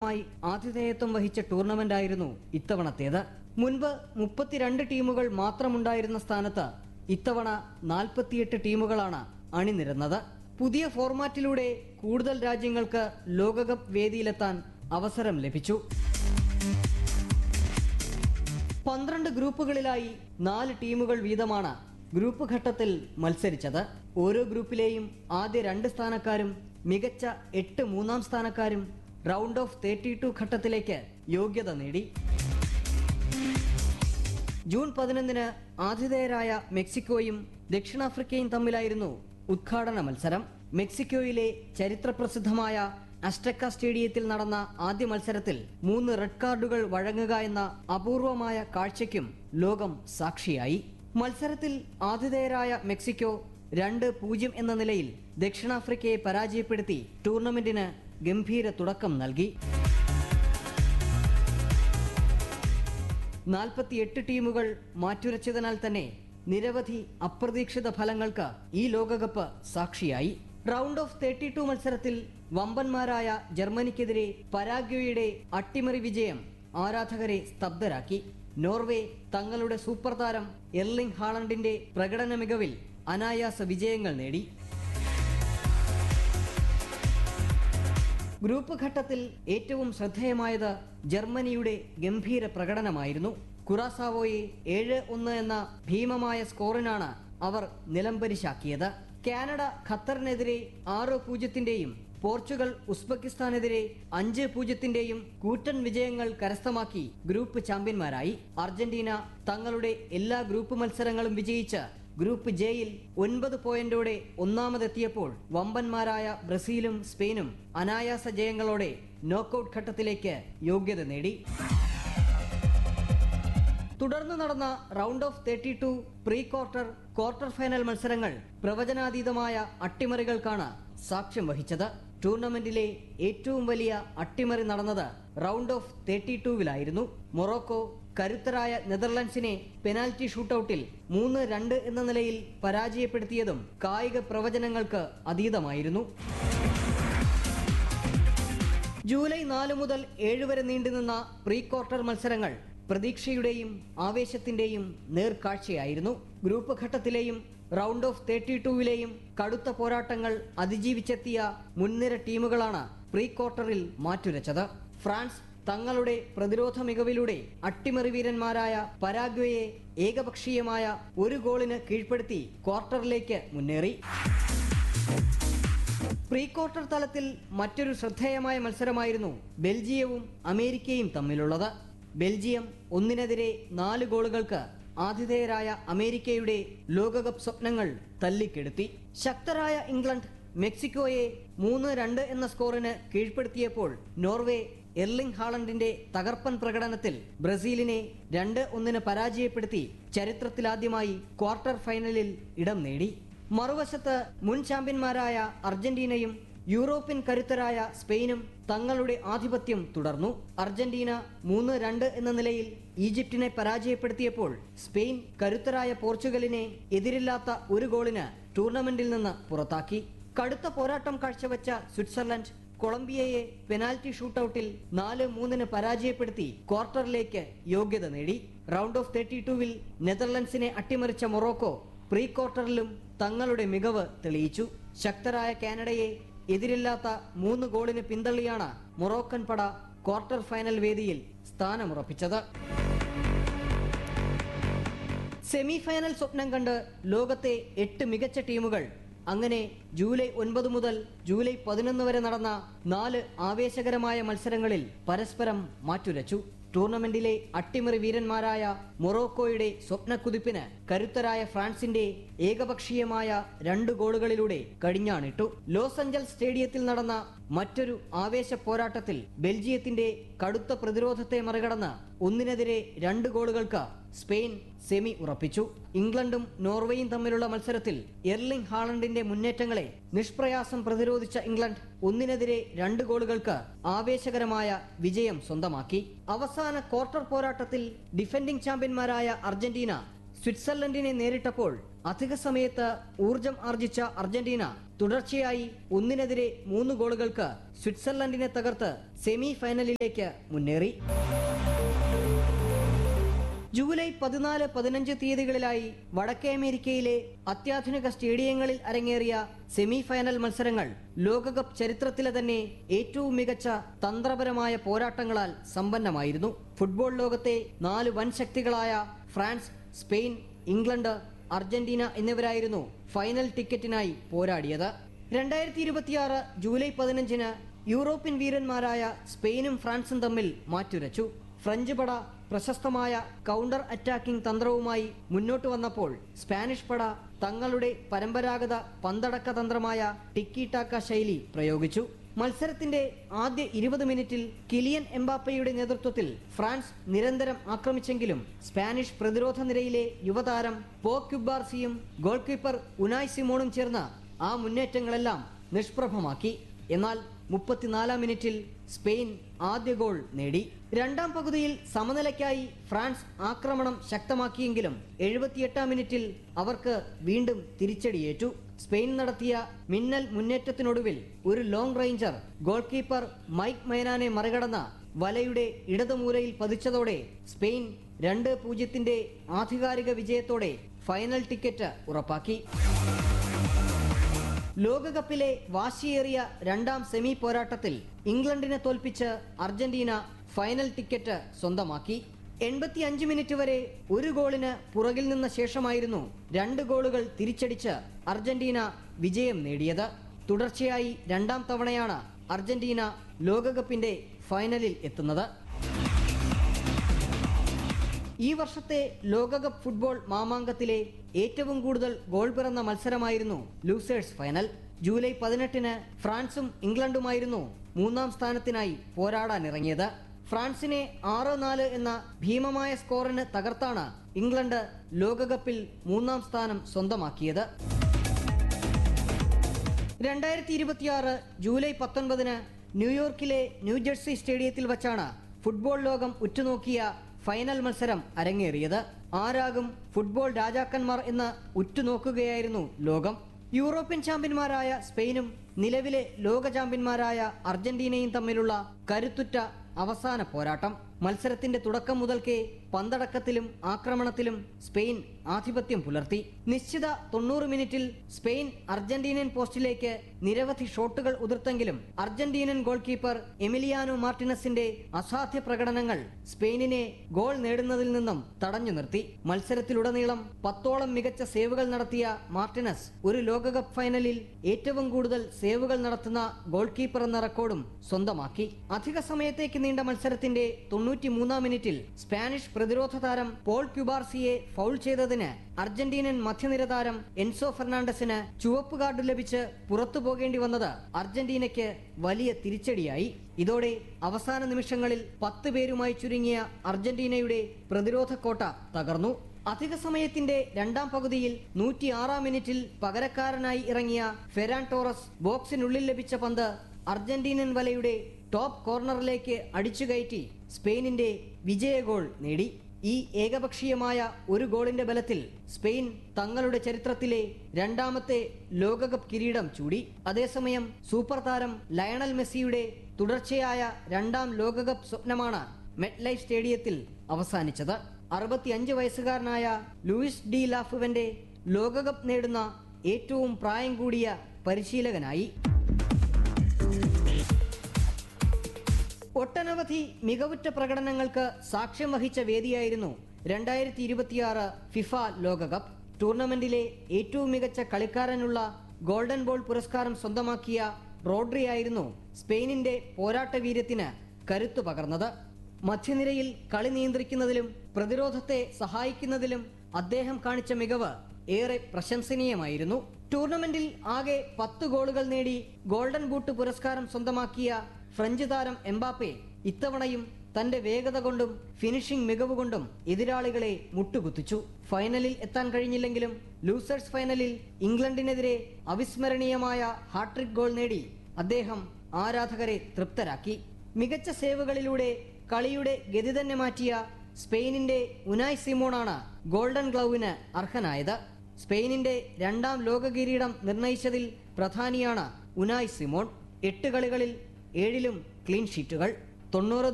ായി ആതിഥേയത്വം വഹിച്ച ടൂർണമെന്റായിരുന്നു ഇത്തവണത്തേത് മുൻപ് മുപ്പത്തിരണ്ട് ടീമുകൾ മാത്രമുണ്ടായിരുന്ന സ്ഥാനത്ത് ഇത്തവണ നാൽപ്പത്തിയെട്ട് ടീമുകളാണ് അണിനിരന്നത് പുതിയ ഫോർമാറ്റിലൂടെ കൂടുതൽ രാജ്യങ്ങൾക്ക് ലോകകപ്പ് വേദിയിലെത്താൻ അവസരം ലഭിച്ചു പന്ത്രണ്ട് ഗ്രൂപ്പുകളിലായി നാല് ടീമുകൾ വീതമാണ് ഗ്രൂപ്പ് ഘട്ടത്തിൽ മത്സരിച്ചത് ഓരോ ഗ്രൂപ്പിലെയും ആദ്യ രണ്ട് സ്ഥാനക്കാരും മികച്ച എട്ട് മൂന്നാം സ്ഥാനക്കാരും റൗണ്ട് ഓഫ് തേർട്ടി ടു ഘട്ടത്തിലേക്ക് യോഗ്യത നേടി ജൂൺ പതിനൊന്നിന് ആതിഥേയരായ മെക്സിക്കോയും ദക്ഷിണാഫ്രിക്കയും തമ്മിലായിരുന്നു ഉദ്ഘാടന മത്സരം മെക്സിക്കോയിലെ ചരിത്രപ്രസിദ്ധമായ അസ്റ്റക്ക സ്റ്റേഡിയത്തിൽ നടന്ന ആദ്യ മത്സരത്തിൽ മൂന്ന് റെഡ് കാർഡുകൾ വഴങ്ങുക എന്ന അപൂർവമായ കാഴ്ചയ്ക്കും ലോകം സാക്ഷിയായി മത്സരത്തിൽ ആതിഥേയരായ മെക്സിക്കോ രണ്ട് പൂജ്യം എന്ന നിലയിൽ ദക്ഷിണാഫ്രിക്കയെ പരാജയപ്പെടുത്തി ടൂർണമെന്റിന് ഗംഭീര തുടക്കം നൽകി നാൽപ്പത്തിയെട്ട് ടീമുകൾ മാറ്റുരച്ചതിനാൽ തന്നെ നിരവധി അപ്രതീക്ഷിത ഫലങ്ങൾക്ക് ഈ ലോകകപ്പ് സാക്ഷിയായി റൗണ്ട് ഓഫ് തേർട്ടി ടു മത്സരത്തിൽ വമ്പന്മാരായ ജർമ്മനിക്കെതിരെ പരാഗ്വയുടെ അട്ടിമറി വിജയം ആരാധകരെ സ്തബ്ധരാക്കി നോർവേ തങ്ങളുടെ സൂപ്പർ താരം എർലിംഗ് ഹാളണ്ടിന്റെ പ്രകടന മികവിൽ അനായാസ വിജയങ്ങൾ നേടി ഗ്രൂപ്പ് ഘട്ടത്തിൽ ഏറ്റവും ശ്രദ്ധേയമായത് ജർമ്മനിയുടെ ഗംഭീര പ്രകടനമായിരുന്നു കുറാസാവോയെ ഏഴ് ഒന്ന് എന്ന ഭീമമായ സ്കോറിനാണ് അവർ നിലംപരിശാക്കിയത് കാനഡ ഖത്തറിനെതിരെ ആറ് പൂജ്യത്തിന്റെയും പോർച്ചുഗൽ ഉസ്ബെക്കിസ്ഥാനെതിരെ അഞ്ച് പൂജ്യത്തിന്റെയും കൂറ്റൻ വിജയങ്ങൾ കരസ്ഥമാക്കി ഗ്രൂപ്പ് ചാമ്പ്യന്മാരായി അർജന്റീന തങ്ങളുടെ എല്ലാ ഗ്രൂപ്പ് മത്സരങ്ങളും വിജയിച്ച് ഗ്രൂപ്പ് ജെയിൽ ഒൻപത് പോയിന്റോടെ ഒന്നാമതെത്തിയപ്പോൾ വമ്പന്മാരായ ബ്രസീലും സ്പെയിനും അനായാസ ജയങ്ങളോടെ നോക്കൌട്ട് ഘട്ടത്തിലേക്ക് യോഗ്യത നേടി തുടർന്ന് നടന്ന round of thirty two pre quarter quarter final മത്സരങ്ങൾ പ്രവചനാതീതമായ അട്ടിമറികൾക്കാണ് സാക്ഷ്യം വഹിച്ചത് ടൂർണമെന്റിലെ ഏറ്റവും വലിയ അട്ടിമറി നടന്നത് റൗണ്ട് ഓഫ് തേർട്ടി ടൂവിലായിരുന്നു മൊറോക്കോ കരുത്തരായ നെതർലൻഡ്സിനെ പെനാൽറ്റി ഷൂട്ടൌട്ടിൽ മൂന്ന് രണ്ട് എന്ന നിലയിൽ പരാജയപ്പെടുത്തിയതും കായിക പ്രവചനങ്ങൾക്ക് അതീതമായിരുന്നു ജൂലൈ നാല് മുതൽ ഏഴ് വരെ നീണ്ടുനിന്ന പ്രീ ക്വാർട്ടർ മത്സരങ്ങൾ പ്രതീക്ഷയുടെയും ആവേശത്തിന്റെയും നേർക്കാഴ്ചയായിരുന്നു ഗ്രൂപ്പ് ഘട്ടത്തിലെയും റൗണ്ട് ഓഫ് തേർട്ടി ടൂവിലെയും കടുത്ത പോരാട്ടങ്ങൾ അതിജീവിച്ചെത്തിയ മുൻനിര ടീമുകളാണ് പ്രീ ക്വാർട്ടറിൽ മാറ്റുരച്ചത് ഫ്രാൻസ് തങ്ങളുടെ പ്രതിരോധ മികവിലൂടെ അട്ടിമറി വീരന്മാരായ പരാഗ്വയെ ഏകപക്ഷീയമായ ഒരു ഗോളിന് കീഴ്പ്പെടുത്തി ക്വാർട്ടറിലേക്ക് മുന്നേറി പ്രീ ക്വാർട്ടർ തലത്തിൽ മറ്റൊരു ശ്രദ്ധേയമായ മത്സരമായിരുന്നു ബെൽജിയവും അമേരിക്കയും തമ്മിലുള്ളത് ബെൽജിയം ഒന്നിനെതിരെ നാല് ഗോളുകൾക്ക് ആതിഥേയരായ അമേരിക്കയുടെ ലോകകപ്പ് സ്വപ്നങ്ങൾ തല്ലിക്കെടുത്തി ശക്തരായ ഇംഗ്ലണ്ട് മെക്സിക്കോയെ മൂന്ന് രണ്ട് എന്ന സ്കോറിന് കീഴ്പ്പെടുത്തിയപ്പോൾ നോർവേ എർലിംഗ് ഹാളണ്ടിന്റെ തകർപ്പൻ പ്രകടനത്തിൽ ബ്രസീലിനെ രണ്ട് ഒന്നിന് പരാജയപ്പെടുത്തി ചരിത്രത്തിലാദ്യമായി ക്വാർട്ടർ ഫൈനലിൽ ഇടം നേടി മറുവശത്ത് മുൻ ചാമ്പ്യന്മാരായ അർജന്റീനയും യൂറോപ്യൻ കരുത്തരായ സ്പെയിനും തങ്ങളുടെ ആധിപത്യം തുടർന്നു അർജന്റീന മൂന്ന് രണ്ട് എന്ന നിലയിൽ ഈജിപ്തിനെ പരാജയപ്പെടുത്തിയപ്പോൾ സ്പെയിൻ കരുത്തരായ പോർച്ചുഗലിനെ എതിരില്ലാത്ത ഒരു ഗോളിന് ടൂർണമെന്റിൽ നിന്ന് പുറത്താക്കി കടുത്ത പോരാട്ടം കാഴ്ചവെച്ച സ്വിറ്റ്സർലൻഡ് കൊളംബിയയെ പെനാൽറ്റി ഷൂട്ടൌട്ടിൽ നാല് മൂന്നിന് പരാജയപ്പെടുത്തി ക്വാർട്ടറിലേക്ക് യോഗ്യത നേടി റൗണ്ട് ഓഫ് തേർട്ടി ടൂവിൽ നെതർലൻഡ്സിനെ അട്ടിമറിച്ച മൊറോക്കോ പ്രീ ക്വാർട്ടറിലും തങ്ങളുടെ മികവ് തെളിയിച്ചു ശക്തരായ കാനഡയെ എതിരില്ലാത്ത മൂന്ന് ഗോളിന് പിന്തള്ളിയാണ് മൊറോക്കൻ പട ക്വാർട്ടർ ഫൈനൽ വേദിയിൽ സ്ഥാനമുറപ്പിച്ചത് സെമി ഫൈനൽ സ്വപ്നം കണ്ട് ലോകത്തെ എട്ട് മികച്ച ടീമുകൾ അങ്ങനെ ജൂലൈ ഒൻപത് മുതൽ ജൂലൈ പതിനൊന്ന് വരെ നടന്ന നാല് ആവേശകരമായ മത്സരങ്ങളിൽ പരസ്പരം മാറ്റുരച്ചു ടൂർണമെന്റിലെ അട്ടിമറി വീരന്മാരായ മൊറോക്കോയുടെ സ്വപ്നക്കുതിപ്പിന് കരുത്തരായ ഫ്രാൻസിന്റെ ഏകപക്ഷീയമായ രണ്ട് ഗോളുകളിലൂടെ കടിഞ്ഞാണിട്ടു ലോസ് ആഞ്ചൽസ് സ്റ്റേഡിയത്തിൽ നടന്ന മറ്റൊരു ആവേശ പോരാട്ടത്തിൽ ബെൽജിയത്തിന്റെ കടുത്ത പ്രതിരോധത്തെ മറികടന്ന് ഒന്നിനെതിരെ രണ്ട് ഗോളുകൾക്ക് സ്പെയിൻ സെമി ഉറപ്പിച്ചു ഇംഗ്ലണ്ടും നോർവേയും തമ്മിലുള്ള മത്സരത്തിൽ എർലിംഗ് ഹാളണ്ടിന്റെ മുന്നേറ്റങ്ങളെ നിഷ്പ്രയാസം പ്രതിരോധിച്ച ഇംഗ്ലണ്ട് ഒന്നിനെതിരെ രണ്ട് ഗോളുകൾക്ക് ആവേശകരമായ വിജയം സ്വന്തമാക്കി അവസാന ക്വാർട്ടർ പോരാട്ടത്തിൽ ഡിഫൻഡിംഗ് ചാമ്പ്യന്മാരായ അർജന്റീന സ്വിറ്റ്സർലൻഡിനെ നേരിട്ടപ്പോൾ അധിക സമയത്ത് ഊർജം ആർജിച്ച അർജന്റീന തുടർച്ചയായി ഒന്നിനെതിരെ മൂന്ന് ഗോളുകൾക്ക് സ്വിറ്റ്സർലൻഡിനെ തകർത്ത് സെമി ഫൈനലിലേക്ക് മുന്നേറി ജൂലൈ പതിനാല് പതിനഞ്ച് തീയതികളിലായി വടക്കേ അമേരിക്കയിലെ അത്യാധുനിക സ്റ്റേഡിയങ്ങളിൽ അരങ്ങേറിയ സെമി ഫൈനൽ മത്സരങ്ങൾ ലോകകപ്പ് ചരിത്രത്തിലെ തന്നെ ഏറ്റവും മികച്ച തന്ത്രപരമായ പോരാട്ടങ്ങളാൽ സമ്പന്നമായിരുന്നു ഫുട്ബോൾ ലോകത്തെ നാല് വൻ ശക്തികളായ ഫ്രാൻസ് സ്പെയിൻ ഇംഗ്ലണ്ട് അർജന്റീന എന്നിവരായിരുന്നു ഫൈനൽ ടിക്കറ്റിനായി പോരാടിയത് രണ്ടായിരത്തി ഇരുപത്തിയാറ് ജൂലൈ പതിനഞ്ചിന് യൂറോപ്യൻ വീരന്മാരായ സ്പെയിനും ഫ്രാൻസും തമ്മിൽ മാറ്റുരച്ചു ഫ്രഞ്ച് പട പ്രശസ്തമായ കൗണ്ടർ അറ്റാക്കിംഗ് തന്ത്രവുമായി മുന്നോട്ട് വന്നപ്പോൾ സ്പാനിഷ് പട തങ്ങളുടെ പരമ്പരാഗത പന്തടക്ക തന്ത്രമായ ടിക്കി ടാക്ക ശൈലി പ്രയോഗിച്ചു മത്സരത്തിന്റെ ആദ്യ ഇരുപത് മിനിറ്റിൽ കിലിയൻ എംബാപ്പയുടെ നേതൃത്വത്തിൽ ഫ്രാൻസ് നിരന്തരം ആക്രമിച്ചെങ്കിലും സ്പാനിഷ് പ്രതിരോധ നിരയിലെ യുവതാരം പോ ക്യുബാർസിയും ഗോൾ കീപ്പർ ഉനായ് സിമോണും ചേർന്ന് ആ മുന്നേറ്റങ്ങളെല്ലാം നിഷ്പ്രഭമാക്കി എന്നാൽ മുപ്പത്തിനാലാം മിനിറ്റിൽ സ്പെയിൻ ആദ്യ ഗോൾ നേടി രണ്ടാം പകുതിയിൽ സമനിലയ്ക്കായി ഫ്രാൻസ് ആക്രമണം ശക്തമാക്കിയെങ്കിലും എഴുപത്തിയെട്ടാം മിനിറ്റിൽ അവർക്ക് വീണ്ടും തിരിച്ചടിയേറ്റു സ്പെയിൻ നടത്തിയ മിന്നൽ മുന്നേറ്റത്തിനൊടുവിൽ ഒരു long ranger goalkeeper Mike മൈനാനെ മറികടന്ന വലയുടെ ഇടതുമൂലയിൽ പതിച്ചതോടെ സ്പെയിൻ രണ്ട് പൂജ്യത്തിന്റെ ആധികാരിക വിജയത്തോടെ ഫൈനൽ ടിക്കറ്റ് ഉറപ്പാക്കി ലോകകപ്പിലെ വാശിയേറിയ രണ്ടാം സെമി പോരാട്ടത്തിൽ ഇംഗ്ലണ്ടിനെ തോൽപ്പിച്ച് അർജന്റീന ഫൈനൽ ടിക്കറ്റ് സ്വന്തമാക്കി എൺപത്തി അഞ്ച് മിനിറ്റ് വരെ ഒരു ഗോളിന് പുറകിൽ നിന്ന ശേഷമായിരുന്നു രണ്ട് ഗോളുകൾ തിരിച്ചടിച്ച് അർജന്റീന വിജയം നേടിയത് തുടർച്ചയായി രണ്ടാം തവണയാണ് അർജന്റീന ലോകകപ്പിന്റെ ഫൈനലിൽ എത്തുന്നത് ഈ വർഷത്തെ ലോകകപ്പ് ഫുട്ബോൾ മാമാങ്കത്തിലെ ഏറ്റവും കൂടുതൽ ഗോൾ പിറന്ന മത്സരമായിരുന്നു ലൂസേഴ്സ് ഫൈനൽ ജൂലൈ പതിനെട്ടിന് ഫ്രാൻസും ഇംഗ്ലണ്ടുമായിരുന്നു മൂന്നാം സ്ഥാനത്തിനായി പോരാടാനിറങ്ങിയത് ഫ്രാൻസിനെ ആറ് നാല് എന്ന ഭീമമായ സ്കോറിന് തകർത്താണ് ഇംഗ്ലണ്ട് ലോകകപ്പിൽ മൂന്നാം സ്ഥാനം സ്വന്തമാക്കിയത് രണ്ടായിരത്തി ഇരുപത്തിയാറ് ജൂലൈ പത്തൊൻപതിന് ന്യൂയോർക്കിലെ ന്യൂജേഴ്സി സ്റ്റേഡിയത്തിൽ വച്ചാണ് ഫുട്ബോൾ ലോകം ഉറ്റുനോക്കിയ ഫൈനൽ മത്സരം അരങ്ങേറിയത് ആരാകും ഫുട്ബോൾ രാജാക്കന്മാർ എന്ന് ഉറ്റുനോക്കുകയായിരുന്നു ലോകം യൂറോപ്യൻ ചാമ്പ്യന്മാരായ സ്പെയിനും നിലവിലെ ലോക ചാമ്പ്യന്മാരായ അർജന്റീനയും തമ്മിലുള്ള കരുത്തുറ്റ അവസാന പോരാട്ടം മത്സരത്തിന്റെ തുടക്കം മുതൽക്കേ പന്തടക്കത്തിലും ആക്രമണത്തിലും സ്പെയിൻ ആധിപത്യം പുലർത്തി നിശ്ചിത തൊണ്ണൂറ് മിനിറ്റിൽ സ്പെയിൻ അർജന്റീനൻ പോസ്റ്റിലേക്ക് നിരവധി ഷോട്ടുകൾ ഉതിർത്തെങ്കിലും അർജന്റീനൻ ഗോൾ കീപ്പർ എമിലിയാനോ മാർട്ടിനസിന്റെ അസാധ്യ പ്രകടനങ്ങൾ സ്പെയിനിനെ ഗോൾ നേടുന്നതിൽ നിന്നും തടഞ്ഞു നിർത്തി മത്സരത്തിലുടനീളം പത്തോളം മികച്ച സേവുകൾ നടത്തിയ മാർട്ടിനസ് ഒരു ലോകകപ്പ് ഫൈനലിൽ ഏറ്റവും കൂടുതൽ സേവുകൾ നടത്തുന്ന ഗോൾ കീപ്പർ എന്ന റെക്കോർഡും സ്വന്തമാക്കി അധിക സമയത്തേക്ക് നീണ്ട മത്സരത്തിന്റെ തൊണ്ണൂറ്റി മൂന്നാം മിനിറ്റിൽ സ്പാനിഷ് പ്രതിരോധ താരം പോൾ ക്യുബാർസിയെ ഫൗൾ ചെയ്തതിന് അർജന്റീനൻ മധ്യനിര താരം എൻസോ ഫെർണാണ്ടസിന് ചുവപ്പ് കാർഡ് ലഭിച്ച് പുറത്തു പോകേണ്ടി വന്നത് അർജന്റീനയ്ക്ക് വലിയ തിരിച്ചടിയായി ഇതോടെ അവസാന നിമിഷങ്ങളിൽ പത്ത് പേരുമായി ചുരുങ്ങിയ അർജന്റീനയുടെ പ്രതിരോധ കോട്ട തകർന്നു അധിക സമയത്തിന്റെ രണ്ടാം പകുതിയിൽ നൂറ്റിയാറാം മിനിറ്റിൽ പകരക്കാരനായി ഇറങ്ങിയ ഫെരാൻ ടോറസ് ബോക്സിനുള്ളിൽ ലഭിച്ച പന്ത് അർജന്റീനൻ വലയുടെ ടോപ്പ് കോർണറിലേക്ക് അടിച്ചുകയറ്റി സ്പെയിനിന്റെ വിജയ ഗോൾ നേടി ഈ ഏകപക്ഷീയമായ ഒരു ഗോളിന്റെ ബലത്തിൽ സ്പെയിൻ തങ്ങളുടെ ചരിത്രത്തിലെ രണ്ടാമത്തെ ലോകകപ്പ് കിരീടം ചൂടി അതേസമയം സൂപ്പർ താരം ലയണൽ മെസ്സിയുടെ തുടർച്ചയായ രണ്ടാം ലോകകപ്പ് സ്വപ്നമാണ് മെറ്റ് ലൈഫ് സ്റ്റേഡിയത്തിൽ അവസാനിച്ചത് അറുപത്തിയഞ്ച് വയസ്സുകാരനായ ലൂയിസ് ഡി ലാഫുവന്റെ ലോകകപ്പ് നേടുന്ന ഏറ്റവും പ്രായം കൂടിയ പരിശീലകനായി ഒട്ടനവധി മികവുറ്റ പ്രകടനങ്ങൾക്ക് സാക്ഷ്യം വഹിച്ച വേദിയായിരുന്നു രണ്ടായിരത്തി ഇരുപത്തിയാറ് ഫിഫ ലോകകപ്പ് ടൂർണമെന്റിലെ ഏറ്റവും മികച്ച കളിക്കാരനുള്ള ഗോൾഡൻ ബോൾ പുരസ്കാരം സ്വന്തമാക്കിയ റോഡ്രി ആയിരുന്നു സ്പെയിനിന്റെ പോരാട്ട വീര്യത്തിന് കരുത്തു പകർന്നത് മധ്യനിരയിൽ കളി നിയന്ത്രിക്കുന്നതിലും പ്രതിരോധത്തെ സഹായിക്കുന്നതിലും അദ്ദേഹം കാണിച്ച മികവ് ഏറെ പ്രശംസനീയമായിരുന്നു ടൂർണമെന്റിൽ ആകെ പത്ത് ഗോളുകൾ നേടി ഗോൾഡൻ ബൂട്ട് പുരസ്കാരം സ്വന്തമാക്കിയ ഫ്രഞ്ച് താരം എംബാപ്പെ ഇത്തവണയും തന്റെ വേഗത കൊണ്ടും ഫിനിഷിംഗ് മികവ് കൊണ്ടും എതിരാളികളെ മുട്ടുകുത്തിച്ചു ഫൈനലിൽ എത്താൻ കഴിഞ്ഞില്ലെങ്കിലും ലൂസേഴ്സ് ഫൈനലിൽ ഇംഗ്ലണ്ടിനെതിരെ അവിസ്മരണീയമായ ഹാട്രിക് ഗോൾ നേടി അദ്ദേഹം ആരാധകരെ തൃപ്തരാക്കി മികച്ച സേവുകളിലൂടെ കളിയുടെ ഗതി തന്നെ മാറ്റിയ സ്പെയിനിന്റെ ഉനായ് സിമോണാണ് ഗോൾഡൻ ഗ്ലൗവിന് അർഹനായത് സ്പെയിനിന്റെ രണ്ടാം ലോക കിരീടം നിർണയിച്ചതിൽ പ്രധാനിയാണ് ഉനായ് സിമോൺ എട്ട് കളികളിൽ ഏഴിലും ക്ലീൻ ഷീറ്റുകൾ തൊണ്ണൂറ്